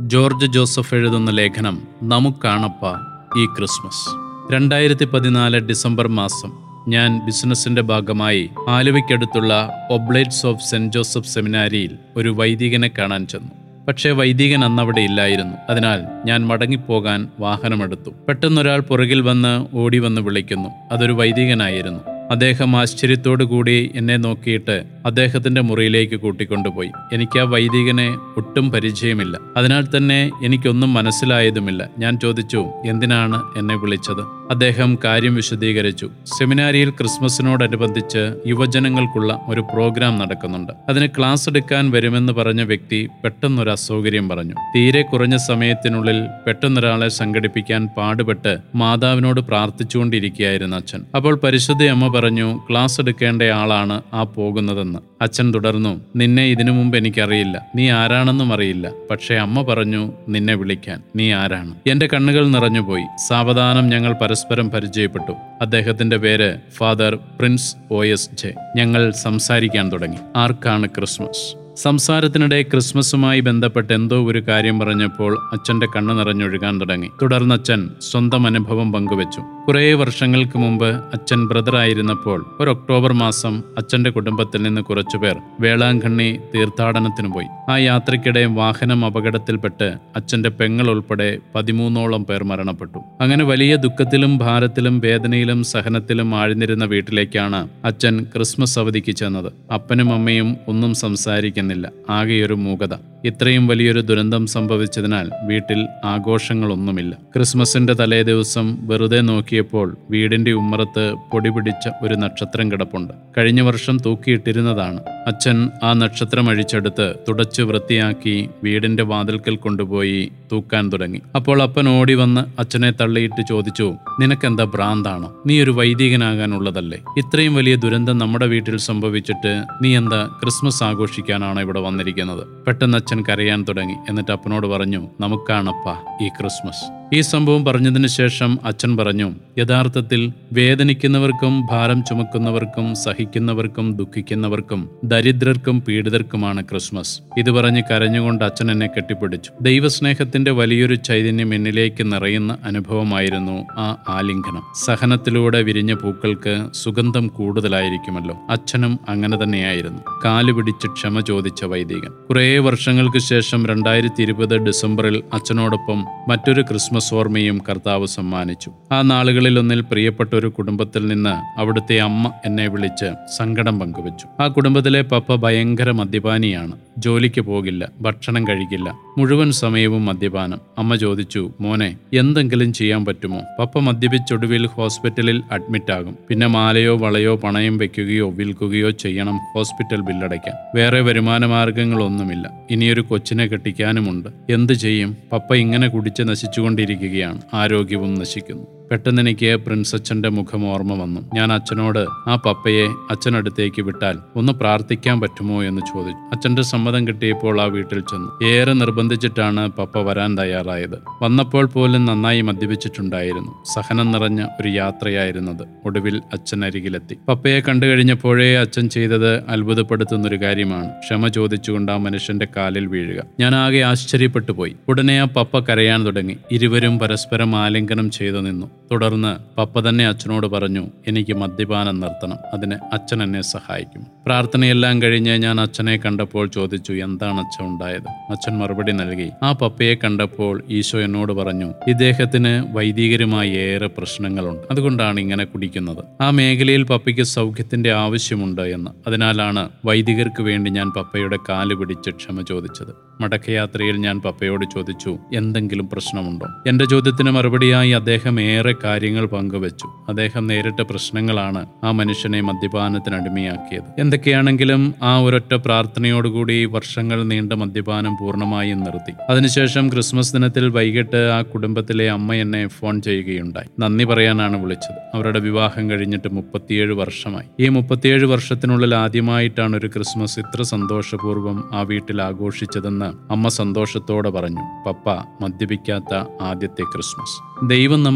George Joseph എഴുതുന്ന ലേഖനം നമുക്കാണപ്പ ഈ ക്രിസ്മസ് രണ്ടായിരത്തി പതിനാല് ഡിസംബർ മാസം ഞാൻ ബിസിനസിന്റെ ഭാഗമായി ആലുവയ്ക്കടുത്തുള്ള ഒബ്ലേറ്റ്സ് ഓഫ് സെന്റ് ജോസഫ് സെമിനാരിയിൽ ഒരു വൈദികനെ കാണാൻ ചെന്നു പക്ഷേ വൈദികൻ അന്നവിടെ ഇല്ലായിരുന്നു അതിനാൽ ഞാൻ മടങ്ങിപ്പോകാൻ വാഹനമെടുത്തു പെട്ടെന്നൊരാൾ പുറകിൽ വന്ന് ഓടി വന്ന് വിളിക്കുന്നു അതൊരു വൈദികനായിരുന്നു അദ്ദേഹം ആശ്ചര്യത്തോടു കൂടി എന്നെ നോക്കിയിട്ട് അദ്ദേഹത്തിന്റെ മുറിയിലേക്ക് കൂട്ടിക്കൊണ്ടുപോയി എനിക്ക് ആ വൈദികനെ ഒട്ടും പരിചയമില്ല അതിനാൽ തന്നെ എനിക്കൊന്നും മനസ്സിലായതുമില്ല ഞാൻ ചോദിച്ചു എന്തിനാണ് എന്നെ വിളിച്ചത് അദ്ദേഹം കാര്യം വിശദീകരിച്ചു സെമിനാരിയിൽ ക്രിസ്മസിനോടനുബന്ധിച്ച് യുവജനങ്ങൾക്കുള്ള ഒരു പ്രോഗ്രാം നടക്കുന്നുണ്ട് അതിന് ക്ലാസ് എടുക്കാൻ വരുമെന്ന് പറഞ്ഞ വ്യക്തി പെട്ടെന്നൊരു അസൗകര്യം പറഞ്ഞു തീരെ കുറഞ്ഞ സമയത്തിനുള്ളിൽ പെട്ടെന്നൊരാളെ സംഘടിപ്പിക്കാൻ പാടുപെട്ട് മാതാവിനോട് പ്രാർത്ഥിച്ചുകൊണ്ടിരിക്കുകയായിരുന്നു അച്ഛൻ അപ്പോൾ പരിശുദ്ധ അമ്മ പറഞ്ഞു ക്ലാസ് എടുക്കേണ്ട ആളാണ് ആ പോകുന്നതെന്ന് അച്ഛൻ തുടർന്നു നിന്നെ ഇതിനു മുമ്പ് എനിക്കറിയില്ല നീ ആരാണെന്നും അറിയില്ല പക്ഷേ അമ്മ പറഞ്ഞു നിന്നെ വിളിക്കാൻ നീ ആരാണ് എന്റെ കണ്ണുകൾ നിറഞ്ഞുപോയി സാവധാനം ഞങ്ങൾ പരസ്പരം പരിചയപ്പെട്ടു അദ്ദേഹത്തിന്റെ പേര് father Prince O S J ഞങ്ങൾ സംസാരിക്കാൻ തുടങ്ങി ആർക്കാണ് ക്രിസ്മസ് സംസാരത്തിനിടെ ക്രിസ്മസുമായി ബന്ധപ്പെട്ട് എന്തോ ഒരു കാര്യം പറഞ്ഞപ്പോൾ അച്ഛന്റെ കണ്ണ് നിറഞ്ഞൊഴുകാൻ തുടങ്ങി തുടർന്ന് അച്ഛൻ സ്വന്തം അനുഭവം പങ്കുവച്ചു കുറേ വർഷങ്ങൾക്ക് മുമ്പ് അച്ഛൻ ബ്രദറായിരുന്നപ്പോൾ ഒരു ഒക്ടോബർ മാസം അച്ഛന്റെ കുടുംബത്തിൽ നിന്ന് കുറച്ചുപേർ വേളാങ്കണ്ണി തീർത്ഥാടനത്തിന് പോയി ആ യാത്രയ്ക്കിടെ വാഹനം അപകടത്തിൽപ്പെട്ട് അച്ഛന്റെ പെങ്ങൾ ഉൾപ്പെടെ പതിമൂന്നോളം പേർ മരണപ്പെട്ടു അങ്ങനെ വലിയ ദുഃഖത്തിലും ഭാരത്തിലും വേദനയിലും സഹനത്തിലും ആഴ്ന്നിരുന്ന വീട്ടിലേക്കാണ് അച്ഛൻ ക്രിസ്മസ് അവധിക്ക് ചെന്നത് അപ്പനും അമ്മയും ഒന്നും സംസാരിക്കുന്നില്ല ആകെയൊരു മൂകത ഇത്രയും വലിയൊരു ദുരന്തം സംഭവിച്ചതിനാൽ വീട്ടിൽ ആഘോഷങ്ങളൊന്നുമില്ല ക്രിസ്മസിന്റെ തലേ ദിവസം വെറുതെ നോക്കിയപ്പോൾ വീടിന്റെ ഉമ്മറത്ത് പൊടി പിടിച്ച ഒരു നക്ഷത്രം കിടപ്പുണ്ട് കഴിഞ്ഞ വർഷം തൂക്കിയിട്ടിരുന്നതാണ് അച്ഛൻ ആ നക്ഷത്രം അഴിച്ചെടുത്ത് തുടച്ച് വൃത്തിയാക്കി വീടിന്റെ വാതിൽക്കൽ കൊണ്ടുപോയി തൂക്കാൻ തുടങ്ങി അപ്പോൾ അപ്പൻ ഓടി വന്ന് അച്ഛനെ തള്ളിയിട്ട് ചോദിച്ചു നിനക്കെന്താ ഭ്രാന്താണോ നീ ഒരു വൈദികനാകാനുള്ളതല്ലേ ഇത്രയും വലിയ ദുരന്തം നമ്മുടെ വീട്ടിൽ സംഭവിച്ചിട്ട് നീ എന്താ ക്രിസ്മസ് ആഘോഷിക്കാനാണ് ഇവിടെ വന്നിരിക്കുന്നത് പെട്ടെന്ന് അച്ഛൻ കരയാൻ തുടങ്ങി എന്നിട്ട് അപ്പനോട് പറഞ്ഞു നമുക്കാണപ്പ ഈ ക്രിസ്മസ് ഈ സംഭവം പറഞ്ഞതിന് ശേഷം അച്ഛൻ പറഞ്ഞു യഥാർത്ഥത്തിൽ വേദനിക്കുന്നവർക്കും ഭാരം ചുമക്കുന്നവർക്കും സഹിക്കുന്നവർക്കും ദുഃഖിക്കുന്നവർക്കും ദരിദ്രർക്കും പീഡിതർക്കുമാണ് ക്രിസ്മസ് ഇത് പറഞ്ഞ് കരഞ്ഞുകൊണ്ട് അച്ഛൻ എന്നെ കെട്ടിപ്പിടിച്ചു ദൈവസ്നേഹത്തിന്റെ വലിയൊരു ചൈതന്യം എന്നിലേക്ക് നിറയുന്ന അനുഭവമായിരുന്നു ആ ആലിംഗനം സഹനത്തിലൂടെ വിരിഞ്ഞ പൂക്കൾക്ക് സുഗന്ധം കൂടുതലായിരിക്കുമല്ലോ അച്ഛനും അങ്ങനെ തന്നെയായിരുന്നു കാല് പിടിച്ച് ക്ഷമ ചോദിച്ച വൈദികൻ കുറേ വർഷങ്ങൾക്ക് ശേഷം രണ്ടായിരത്തി ഇരുപത് ഡിസംബറിൽ അച്ഛനോടൊപ്പം മറ്റൊരു ക്രിസ്മസ് ഓർമ്മയും കർത്താവ് സമ്മാനിച്ചു ആ നാളുകളിൽ ഒന്നിൽ പ്രിയപ്പെട്ട ഒരു കുടുംബത്തിൽ നിന്ന് അവിടുത്തെ അമ്മ എന്നെ വിളിച്ച് സങ്കടം പങ്കുവച്ചു ആ കുടുംബത്തിലെ പപ്പ ഭയങ്കര മദ്യപാനിയാണ് ജോലിക്ക് പോകില്ല ഭക്ഷണം കഴിക്കില്ല മുഴുവൻ സമയവും മദ്യപാനം അമ്മ ചോദിച്ചു മോനെ എന്തെങ്കിലും ചെയ്യാൻ പറ്റുമോ പപ്പ മദ്യപിച്ചൊടുവിൽ ഹോസ്പിറ്റലിൽ അഡ്മിറ്റ് ആകും പിന്നെ മാലയോ വളയോ പണയം വെക്കുകയോ വിൽക്കുകയോ ചെയ്യണം ഹോസ്പിറ്റൽ ബില്ലടയ്ക്കാൻ വേറെ വരുമാന മാർഗങ്ങളൊന്നുമില്ല ഇനിയൊരു കൊച്ചിനെ കെട്ടിക്കാനുമുണ്ട് എന്തു ചെയ്യും പപ്പ ഇങ്ങനെ കുടിച്ച് നശിച്ചുകൊണ്ടിരിക്കുകയാണ് ആരോഗ്യവും നശിക്കുന്നു പെട്ടെന്ന് എനിക്ക് പ്രിൻസ് അച്ഛന്റെ മുഖം ഓർമ്മ വന്നു ഞാൻ അച്ഛനോട് ആ പപ്പയെ അച്ഛനടുത്തേക്ക് വിട്ടാൽ ഒന്ന് പ്രാർത്ഥിക്കാൻ പറ്റുമോ എന്ന് ചോദിച്ചു അച്ഛന്റെ സമ്മതം കിട്ടിയപ്പോൾ ആ വീട്ടിൽ ചെന്നു ഏറെ നിർബന്ധിച്ചിട്ടാണ് പപ്പ വരാൻ തയ്യാറായത് വന്നപ്പോൾ പോലും നന്നായി മദ്യപിച്ചിട്ടുണ്ടായിരുന്നു സഹനം നിറഞ്ഞ ഒരു യാത്രയായിരുന്നത് ഒടുവിൽ അച്ഛൻ അരികിലെത്തി പപ്പയെ കണ്ടു കഴിഞ്ഞപ്പോഴേ അച്ഛൻ ചെയ്തത് അത്ഭുതപ്പെടുത്തുന്ന ഒരു കാര്യമാണ് ക്ഷമ ചോദിച്ചുകൊണ്ട് ആ മനുഷ്യന്റെ കാലിൽ വീഴുക ഞാൻ ആകെ ആശ്ചര്യപ്പെട്ടു പോയി ഉടനെ ആ പപ്പ കരയാൻ തുടങ്ങി ഇരുവരും പരസ്പരം ആലിംഗനം ചെയ്തു നിന്നു തുടർന്ന് പപ്പ തന്നെ അച്ഛനോട് പറഞ്ഞു എനിക്ക് മദ്യപാനം നിർത്തണം അതിന് അച്ഛൻ എന്നെ സഹായിക്കും പ്രാർത്ഥനയെല്ലാം കഴിഞ്ഞ് ഞാൻ അച്ഛനെ കണ്ടപ്പോൾ ചോദിച്ചു എന്താണ് അച്ഛൻ ഉണ്ടായത് അച്ഛൻ മറുപടി നൽകി ആ പപ്പയെ കണ്ടപ്പോൾ ഈശോ എന്നോട് പറഞ്ഞു ഇദ്ദേഹത്തിന് വൈദികരുമായി ഏറെ പ്രശ്നങ്ങളുണ്ട് അതുകൊണ്ടാണ് ഇങ്ങനെ കുടിക്കുന്നത് ആ മേഖലയിൽ പപ്പയ്ക്ക് സൗഖ്യത്തിന്റെ ആവശ്യമുണ്ട് എന്ന് അതിനാലാണ് വൈദികർക്ക് വേണ്ടി ഞാൻ പപ്പയുടെ കാല് പിടിച്ച് ക്ഷമ ചോദിച്ചത് മടക്കയാത്രയിൽ ഞാൻ പപ്പയോട് ചോദിച്ചു എന്തെങ്കിലും പ്രശ്നമുണ്ടോ എന്റെ ചോദ്യത്തിന് മറുപടിയായി അദ്ദേഹം ഏറെ കാര്യങ്ങൾ പങ്കുവച്ചു അദ്ദേഹം നേരിട്ട പ്രശ്നങ്ങളാണ് ആ മനുഷ്യനെ മദ്യപാനത്തിന് അടിമയാക്കിയത് എന്തൊക്കെയാണെങ്കിലും ആ ഒരൊറ്റ പ്രാർത്ഥനയോടുകൂടി വർഷങ്ങൾ നീണ്ട മദ്യപാനം പൂർണ്ണമായും നിർത്തി അതിനുശേഷം ക്രിസ്മസ് ദിനത്തിൽ വൈകിട്ട് ആ കുടുംബത്തിലെ അമ്മ എന്നെ ഫോൺ ചെയ്യുകയുണ്ടായി നന്ദി പറയാനാണ് വിളിച്ചത് അവരുടെ വിവാഹം കഴിഞ്ഞിട്ട് മുപ്പത്തിയേഴ് വർഷമായി ഈ മുപ്പത്തിയേഴ് വർഷത്തിനുള്ളിൽ ആദ്യമായിട്ടാണ് ഒരു ക്രിസ്മസ് ഇത്ര സന്തോഷപൂർവ്വം ആ വീട്ടിൽ ആഘോഷിച്ചതെന്ന് അമ്മ സന്തോഷത്തോടെ പറഞ്ഞു പപ്പ മദ്യപിക്കാത്ത ആദ്യത്തെ ക്രിസ്മസ് ദൈവം നമ്മെ ഒരു നിയോ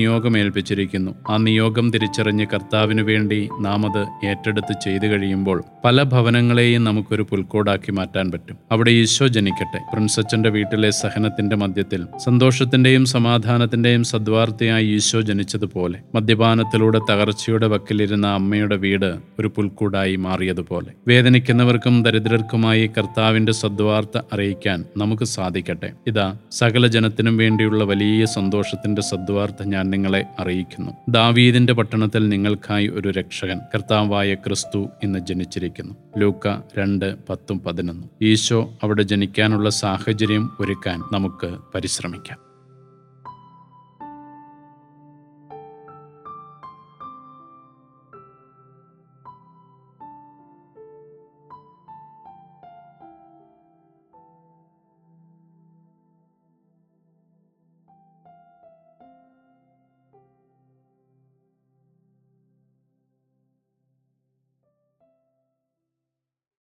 നിയോഗമേൽപ്പിച്ചിരിക്കുന്നു ആ നിയോഗം തിരിച്ചറിഞ്ഞ് കർത്താവിനു വേണ്ടി നാം അത് ഏറ്റെടുത്ത് ചെയ്തു കഴിയുമ്പോൾ പല ഭവനങ്ങളെയും നമുക്കൊരു പുൽക്കോടാക്കി മാറ്റാൻ പറ്റും അവിടെ ഈശോ ജനിക്കട്ടെ പ്രിൻസച്ചന്റെ വീട്ടിലെ സഹനത്തിന്റെ മധ്യത്തിൽ സന്തോഷത്തിന്റെയും സമാധാനത്തിന്റെയും സദ്വാർത്തയായി ഈശോ ജനിച്ചതുപോലെ മദ്യപാനത്തിലൂടെ തകർച്ചയുടെ വക്കിലിരുന്ന അമ്മയുടെ വീട് ഒരു പുൽക്കൂടായി മാറിയതുപോലെ വേദനിക്കുന്നവർക്കും ദരിദ്രർക്കുമായി കർത്താവിന്റെ സദ്വാർത്ത അറിയിക്കാൻ നമുക്ക് സാധിക്കട്ടെ ഇതാ സകല ജനത്തിനും വേണ്ടിയുള്ള വലിയ സന്തോഷത്തിന്റെ സദ്വാർത്ത ഞാൻ നിങ്ങളെ അറിയിക്കുന്നു ദാവീദിന്റെ പട്ടണത്തിൽ നിങ്ങൾക്കായി ഒരു രക്ഷകൻ കർത്താവായ ക്രിസ്തു ഇന്ന് ജനിച്ചിരിക്കുന്നു ലൂക്ക രണ്ട് പത്തും പതിനൊന്നും ഈശോ അവിടെ ജനിക്കാനുള്ള സാഹചര്യം ഒരുക്കാൻ നമുക്ക് പരിശ്രമിക്കാം